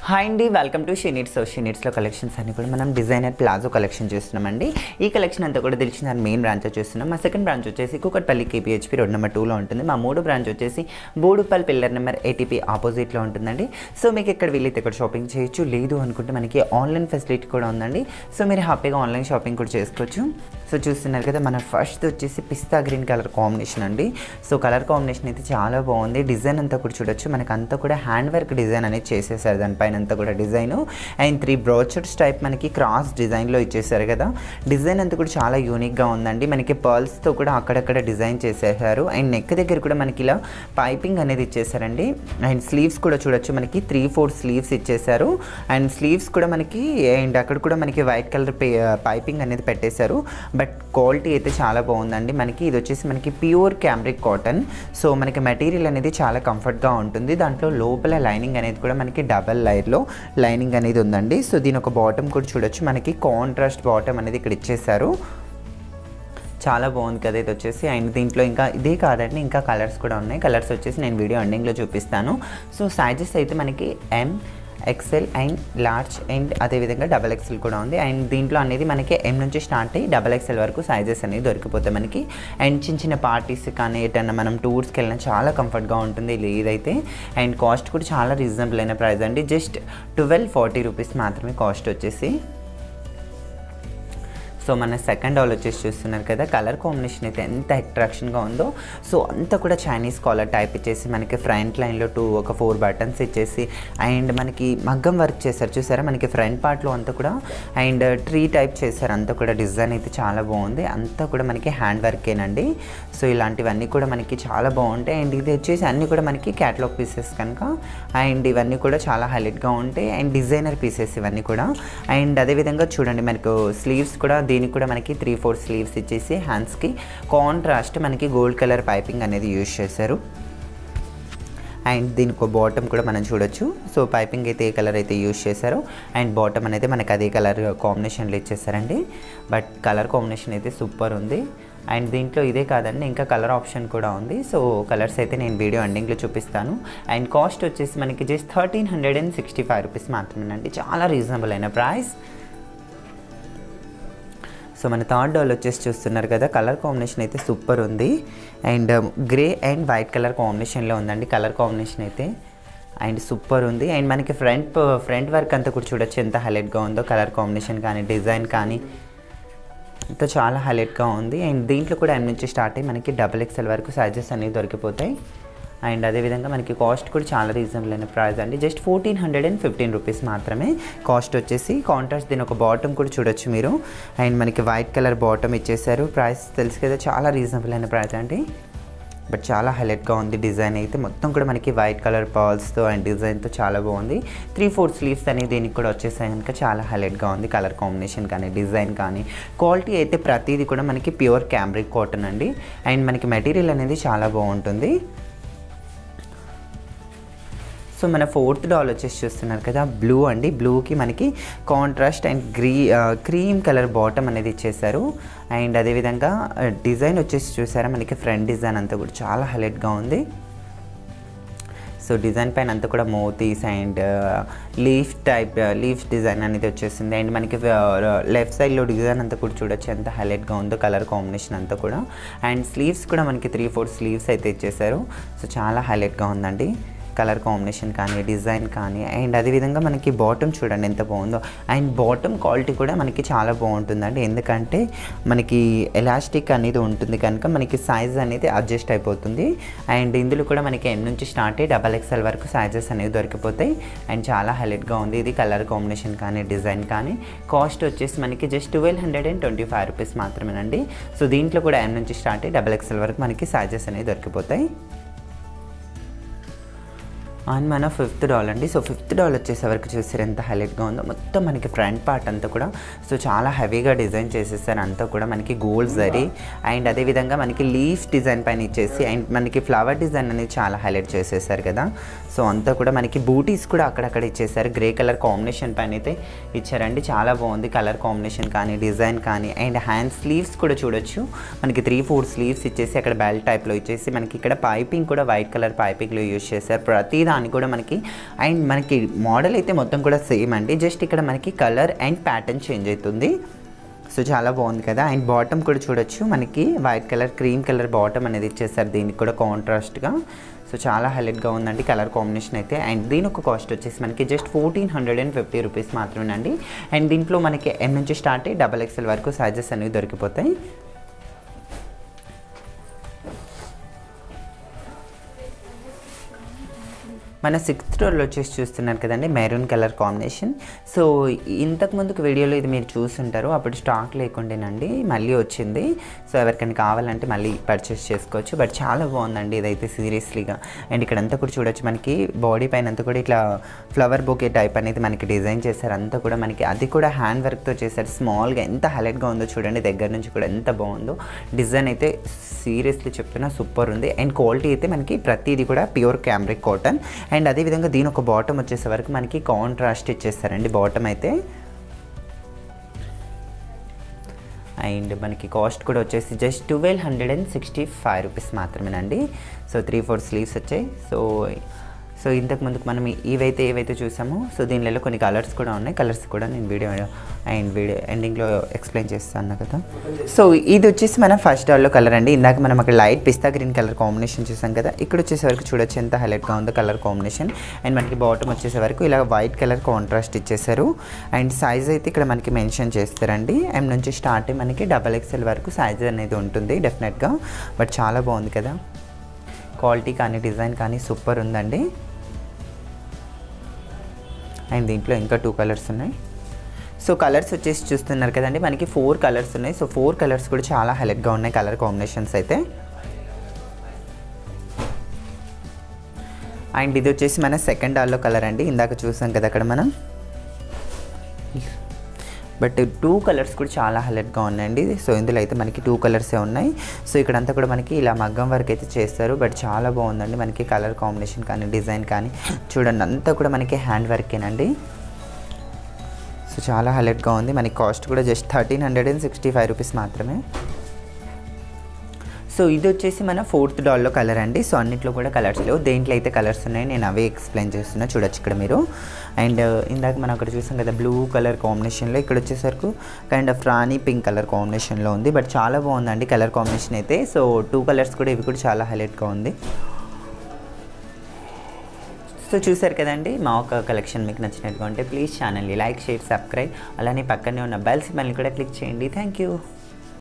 hi అండి welcome to Sheenits so షీనిట్స్లో collections అన్ని కూడా మనం డిజైనర్ ప్లాజో కలెక్షన్ చూస్తున్నామండి ఈ కలెక్షన్ అంతా కూడా తెలిసిన మెయిన్ బ్రాంచ్ చూస్తున్నాం మా సెకండ్ బ్రాంచ్ వచ్చేసి కుకట్పల్లి కేపీహెచ్పి రోడ్ నెంబర్ టూలో ఉంటుంది మా మూడో బ్రాంచ్ వచ్చేసి బోడుపల్ పిల్లర్ నెంబర్ ఏటీపీ ఆపోజిట్లో ఉంటుందండి సో మీకు ఎక్కడ వీలైతే ఇక్కడ షాపింగ్ చేయొచ్చు లేదు అనుకుంటే మనకి ఆన్లైన్ ఫెసిలిటీ కూడా ఉందండి సో మీరు హ్యాపీగా ఆన్లైన్ షాపింగ్ కూడా చేసుకోవచ్చు సో చూస్తున్నారు కదా మన ఫస్ట్ వచ్చేసి పిస్తా గ్రీన్ కలర్ కాంబినేషన్ అండి సో కలర్ కాంబినేషన్ అయితే చాలా బాగుంది డిజైన్ అంతా కూడా చూడొచ్చు మనకి అంతా కూడా హ్యాండ్ వర్క్ డిజైన్ అనేది చేసేసారు దానిపైన అంతా కూడా design and three brochures type మనకి క్రాస్ డిజైన్లో ఇచ్చేసారు కదా డిజైన్ అంతా కూడా చాలా యూనిక్గా ఉందండి మనకి పర్ల్స్తో కూడా అక్కడక్కడ డిజైన్ చేసేసారు అండ్ నెక్ దగ్గర కూడా మనకి ఇలా పైపింగ్ అనేది ఇచ్చేసారండి అండ్ స్లీవ్స్ కూడా చూడొచ్చు మనకి త్రీ ఫోర్ స్లీవ్స్ ఇచ్చేసారు అండ్ స్లీవ్స్ కూడా మనకి అండ్ అక్కడ కూడా మనకి వైట్ కలర్ పైపింగ్ అనేది పెట్టేశారు బట్ క్వాలిటీ అయితే చాలా బాగుందండి మనకి ఇది వచ్చేసి మనకి ప్యూర్ క్యామ్రిక్ కాటన్ సో మనకి మెటీరియల్ అనేది చాలా కంఫర్ట్గా ఉంటుంది దాంట్లో లోపల లైనింగ్ అనేది కూడా మనకి డబల్ లైర్లో లైనింగ్ అనేది ఉందండి సో దీని ఒక బాటమ్ కూడా చూడొచ్చు మనకి కాంట్రాస్ట్ బాటమ్ అనేది ఇక్కడ ఇచ్చేసారు చాలా బాగుంది కదా ఇది వచ్చేసి అండ్ దీంట్లో ఇంకా ఇదే కాదండి ఇంకా కలర్స్ కూడా ఉన్నాయి కలర్స్ వచ్చేసి నేను వీడియో ఎండింగ్లో చూపిస్తాను సో సైజెస్ అయితే మనకి M XL and large and అదేవిధంగా డబల్ ఎక్సెల్ కూడా ఉంది అండ్ దీంట్లో అనేది మనకి ఎం నుంచి స్టార్ట్ అయ్యి డబల్ ఎక్సెల్ వరకు సైజెస్ అనేవి దొరికిపోతాయి మనకి అండ్ చిన్న చిన్న పార్టీస్ కానీ ఎటన్నా మనం టూర్స్కి వెళ్ళినా చాలా కంఫర్ట్గా ఉంటుంది ఇది ఇదైతే అండ్ కాస్ట్ కూడా చాలా రీజనబుల్ అయిన ప్రైస్ అండి జస్ట్ ట్వెల్వ్ ఫార్టీ రూపీస్ మాత్రమే కాస్ట్ వచ్చేసి సో మన సెకండ్ ఆల్ వచ్చేసి చూస్తున్నారు కదా కలర్ కాంబినేషన్ అయితే ఎంత అట్రాక్షన్గా ఉందో సో అంతా కూడా చైనీస్ కాలర్ టైప్ ఇచ్చేసి మనకి ఫ్రంట్ లైన్లో టూ ఒక ఫోర్ బటన్స్ ఇచ్చేసి అండ్ మనకి మగ్గం వర్క్ చేశారు చూసారా మనకి ఫ్రంట్ పార్ట్లో అంతా కూడా అండ్ ట్రీ టైప్ చేశారు అంతా కూడా డిజైన్ అయితే చాలా బాగుంది అంతా కూడా మనకి హ్యాండ్ వర్కేనండి సో ఇలాంటివన్నీ కూడా మనకి చాలా బాగుంటాయి అండ్ ఇది వచ్చేసి అన్నీ కూడా మనకి క్యాటలాగ్ పీసెస్ కనుక అండ్ ఇవన్నీ కూడా చాలా హైలైట్గా ఉంటాయి అండ్ డిజైనర్ పీసెస్ ఇవన్నీ కూడా అండ్ అదేవిధంగా చూడండి మనకు స్లీవ్స్ కూడా దీనికి కూడా మనకి త్రీ ఫోర్ స్లీవ్స్ ఇచ్చేసి హ్యాండ్స్కి కాంట్రాస్ట్ మనకి గోల్డ్ కలర్ పైపింగ్ అనేది యూజ్ చేశారు అండ్ దీనికి ఒక బాటమ్ కూడా మనం చూడొచ్చు సో పైపింగ్ అయితే ఏ కలర్ అయితే యూజ్ చేశారో అండ్ బాటమ్ అనేది మనకి అదే కలర్ కాంబినేషన్లో ఇచ్చేసారండి బట్ కలర్ కాంబినేషన్ అయితే సూపర్ ఉంది అండ్ దీంట్లో ఇదే కాదండి ఇంకా కలర్ ఆప్షన్ కూడా ఉంది సో కలర్స్ అయితే నేను వీడియో ఎండింగ్లో చూపిస్తాను అండ్ కాస్ట్ వచ్చేసి మనకి just thirteen hundred and sixty five rupees మాత్రమేనండి చాలా రీజనబుల్ అయిన ప్రైస్ సో మన థర్డ్ డాల్ వచ్చేసి చూస్తున్నారు కదా కలర్ కాంబినేషన్ అయితే సూపర్ ఉంది and grey and white colour కాంబినేషన్లో ఉందండి కలర్ కాంబినేషన్ అయితే అండ్ సూపర్ ఉంది అండ్ మనకి ఫ్రంట్ ఫ్రంట్ వర్క్ అంతా కూడా చూడొచ్చు ఎంత హైలైట్గా ఉందో కలర్ కాంబినేషన్ కానీ డిజైన్ కానీ అంతా చాలా హైలైట్గా ఉంది అండ్ దీంట్లో కూడా ఎం నుంచి స్టార్ట్ అయ్యి మనకి డబుల్ ఎక్స్ఎల్ వరకు సైజెస్ అనేవి దొరికిపోతాయి అండ్ అదేవిధంగా మనకి కాస్ట్ కూడా చాలా రీజనబుల్ అయిన ప్రైస్ అండి just fourteen hundred and fifteen rupees మాత్రమే కాస్ట్ వచ్చేసి కాంట్రాస్ట్ దీని ఒక బాటమ్ కూడా చూడొచ్చు మీరు అండ్ మనకి వైట్ కలర్ బాటమ్ ఇచ్చేసారు ప్రైస్ తెలుసు కదా చాలా రీజనబుల్ అయిన ప్రైస్ అండి బట్ చాలా హైలైట్గా ఉంది డిజైన్ అయితే మొత్తం కూడా మనకి వైట్ కలర్ పర్ల్స్తో అండ్ డిజైన్తో చాలా బాగుంది త్రీ ఫోర్ స్లీవ్స్ అనేది దీనికి కూడా వచ్చేసాయి కనుక చాలా హైలైట్గా ఉంది కలర్ కాంబినేషన్ కానీ డిజైన్ కానీ క్వాలిటీ అయితే ప్రతిదీ కూడా మనకి ప్యూర్ క్యామ్రిక్ కాటన్ అండి అండ్ మనకి మెటీరియల్ అనేది చాలా బాగుంటుంది సో మన ఫోర్త్ డాల్ వచ్చేసి చూస్తున్నారు కదా బ్లూ అండి బ్లూకి మనకి contrast and grey cream colour bottom అనేది ఇచ్చేసారు అండ్ అదేవిధంగా డిజైన్ వచ్చేసి చూసారా మనకి ఫ్రంట్ డిజైన్ అంతా కూడా చాలా హైలైట్గా ఉంది సో డిజైన్ పైన అంతా కూడా మోతీస్ and leaf type leaf design అనేది వచ్చేసింది అండ్ మనకి లెఫ్ట్ సైడ్లో డిజైన్ అంతా కూడా చూడొచ్చు ఎంత హైలైట్గా ఉందో కలర్ కాంబినేషన్ అంతా కూడా అండ్ స్లీవ్స్ కూడా మనకి త్రీ ఫోర్ స్లీవ్స్ అయితే ఇచ్చేసారు సో చాలా హైలైట్గా ఉందండి కలర్ కాంబినేషన్ కానీ డిజైన్ కానీ అండ్ అదేవిధంగా మనకి బాటమ్ చూడండి ఎంత బాగుందో అండ్ బాటమ్ క్వాలిటీ కూడా మనకి చాలా బాగుంటుందండి ఎందుకంటే మనకి ఎలాస్టిక్ అనేది ఉంటుంది కనుక మనకి సైజ్ అనేది అడ్జస్ట్ అయిపోతుంది అండ్ ఇందులో కూడా మనకి ఎం నుంచి స్టార్ట్ అయ్యి డబల్ ఎక్స్ఎల్ వరకు సైజెస్ అనేవి దొరికిపోతాయి అండ్ చాలా హైలైట్గా ఉంది ఇది కలర్ కాంబినేషన్ కానీ డిజైన్ కానీ కాస్ట్ వచ్చేసి మనకి just twelve hundred and twenty five rupees మాత్రమేనండి సో దీంట్లో కూడా ఎం నుంచి స్టార్ట్ అయ్యి డబల్ ఎక్స్ఎల్ వరకు మనకి సైజెస్ అనేవి దొరికిపోతాయి అండ్ మన ఫిఫ్త్ డాల్ అండి సో ఫిఫ్త్ డాల్ వచ్చేసరికి చూసారు ఎంత హైలైట్గా ఉందో మొత్తం మనకి ఫ్రంట్ పార్ట్ అంతా కూడా సో చాలా హెవీగా డిజైన్ చేసేసారు అంతా కూడా మనకి గోల్డ్ జరీ అండ్ అదేవిధంగా మనకి లీఫ్ డిజైన్ పైన ఇచ్చేసి అండ్ మనకి ఫ్లవర్ డిజైన్ అనేది చాలా హైలైట్ చేసేసారు కదా సో అంతా కూడా మనకి బూటీస్ కూడా అక్కడక్కడ ఇచ్చేసారు గ్రే కలర్ కాంబినేషన్ పైన అయితే ఇచ్చారండి చాలా బాగుంది కలర్ కాంబినేషన్ కానీ డిజైన్ కానీ అండ్ హ్యాండ్ స్లీవ్స్ కూడా చూడొచ్చు మనకి త్రీ ఫోర్ స్లీవ్స్ ఇచ్చేసి అక్కడ బెల్ట్ టైప్లో ఇచ్చేసి మనకి ఇక్కడ పైపింగ్ కూడా వైట్ కలర్ పైపింగ్లో యూజ్ చేశారు ప్రతి కానీ కూడా మనకి అండ్ మనకి మోడల్ అయితే మొత్తం కూడా సేమ్ అండి జస్ట్ ఇక్కడ మనకి కలర్ అండ్ ప్యాటర్న్ చేంజ్ అవుతుంది సో చాలా బాగుంది కదా అండ్ బాటమ్ కూడా చూడొచ్చు మనకి white colour cream colour bottom అనేది ఇచ్చేసారు దీనికి కూడా కాంట్రాస్ట్గా సో చాలా హైలైట్గా ఉందండి కలర్ కాంబినేషన్ అయితే అండ్ దీని ఒక కాస్ట్ వచ్చేసి మనకి just fourteen hundred and fifty rupees మాత్రమేనండి అండ్ దీంట్లో మనకి ఎం నుంచి స్టార్ట్ అయ్యి డబల్ ఎక్స్ఎల్ వరకు సైజెస్ అనేవి దొరికిపోతాయి మన సిక్స్త్ ఫ్లోర్లో వచ్చేసి చూస్తున్నారు కదండి మెరూన్ కలర్ కాంబినేషన్ సో ఇంతకు ముందుకు వీడియోలో ఇది మీరు చూస్తుంటారు అప్పుడు స్టాక్ లేకుండానండి మళ్ళీ వచ్చింది సో ఎవరికైనా కావాలంటే మళ్ళీ పర్చేస్ చేసుకోవచ్చు బట్ చాలా బాగుందండి ఇదైతే సీరియస్లీగా అండ్ ఇక్కడ అంతా కూడా చూడొచ్చు మనకి బాడీ పైన అంతా కూడా ఇట్లా ఫ్లవర్ బొకే టైప్ అనేది మనకి డిజైన్ చేశారు అంతా కూడా మనకి అది కూడా హ్యాండ్ వర్క్తో చేశారు స్మాల్గా ఎంత హైలైట్గా ఉందో చూడండి దగ్గర నుంచి కూడా ఎంత బాగుందో డిజైన్ అయితే సీరియస్లీ చెప్తున్నా సూపర్ ఉంది అండ్ క్వాలిటీ అయితే మనకి ప్రతిదీ కూడా ప్యూర్ క్యామ్రిక్ కాటన్ అండ్ అదేవిధంగా దీని ఒక బాటమ్ వచ్చేసే వరకు మనకి కాంట్రాస్ట్ ఇచ్చేస్తారండి బాటమ్ అయితే అండ్ మనకి కాస్ట్ కూడా వచ్చేసి just twelve hundred and sixty five rupees మాత్రమేనండి సో త్రీ ఫోర్ స్లీవ్స్ వచ్చాయి సో సో ఇంతకు ముందుకు మనం ఇవైతే ఏవైతే చూసామో సో దీనిలో కొన్ని కలర్స్ కూడా ఉన్నాయి కలర్స్ కూడా నేను వీడియో అండ్ వీడియో ఎండింగ్లో ఎక్స్ప్లెయిన్ చేస్తాను కదా సో ఇది వచ్చేసి మన ఫస్ట్ డాల్లో కలర్ అండి ఇందాక మనం అక్కడ light pista green colour combination చూసాం కదా ఇక్కడ వచ్చేసే వరకు చూడొచ్చు ఎంత హైలైట్గా ఉందో కలర్ కాంబినేషన్ అండ్ మనకి బాటమ్ వచ్చేసే వరకు ఇలా వైట్ కలర్ కాంట్రాస్ట్ ఇచ్చేసారు అండ్ సైజ్ అయితే ఇక్కడ మనకి మెన్షన్ చేస్తారండి ఎం నుంచి స్టార్ట్ అయ్యి మనకి డబల్ ఎక్స్ఎల్ వరకు సైజ్ అనేది ఉంటుంది డెఫినెట్గా బట్ చాలా బాగుంది కదా క్వాలిటీ కానీ డిజైన్ కానీ సూపర్ ఉందండి అండ్ దీంట్లో ఇంకా టూ కలర్స్ ఉన్నాయి సో కలర్స్ వచ్చేసి చూస్తున్నారు కదండి మనకి ఫోర్ కలర్స్ ఉన్నాయి సో ఫోర్ కలర్స్ కూడా చాలా హైలైట్గా ఉన్నాయి కలర్ కాంబినేషన్స్ అయితే అండ్ ఇది వచ్చేసి మన సెకండ్ డాల్లో కలర్ అండి ఇందాక చూసాం కదా అక్కడ మనం బట్ టూ కలర్స్ కూడా చాలా హైలైట్గా ఉన్నాయండి సో ఇందులో అయితే మనకి టూ కలర్సే ఉన్నాయి సో ఇక్కడంతా కూడా మనకి ఇలా మగ్గం వర్క్ అయితే చేస్తారు బట్ చాలా బాగుందండి మనకి కలర్ కాంబినేషన్ కానీ డిజైన్ కానీ చూడండి అంతా కూడా మనకి హ్యాండ్ వర్కేనండి సో చాలా హైలైట్గా ఉంది మనకి కాస్ట్ కూడా just thirteen hundred and sixty five rupees మాత్రమే సో ఇది వచ్చేసి మన ఫోర్త్ డాల్లో కలర్ అండి సో అన్నిట్లో కూడా కలర్స్ లేవు దేంట్లో అయితే కలర్స్ ఉన్నాయి నేను అవే ఎక్స్ప్లెయిన్ చేస్తున్నా చూడొచ్చు ఇక్కడ మీరు అండ్ ఇందాక మనం అక్కడ చూసాం కదా బ్లూ కలర్ కాంబినేషన్లో ఇక్కడ వచ్చేసరికి kind of rani pink colour కాంబినేషన్లో ఉంది బట్ చాలా బాగుందండి కలర్ కాంబినేషన్ అయితే సో టూ కలర్స్ కూడా ఇవి కూడా చాలా హైలైట్గా ఉంది సో చూసారు కదండి మా ఒక కలెక్షన్ మీకు నచ్చినట్టుగా ఉంటే ప్లీజ్ ఛానల్ని లైక్ షేర్ సబ్స్క్రైబ్ అలానే పక్కనే ఉన్న బెల్ సిమ్మల్ని కూడా క్లిక్ చేయండి థ్యాంక్ యూ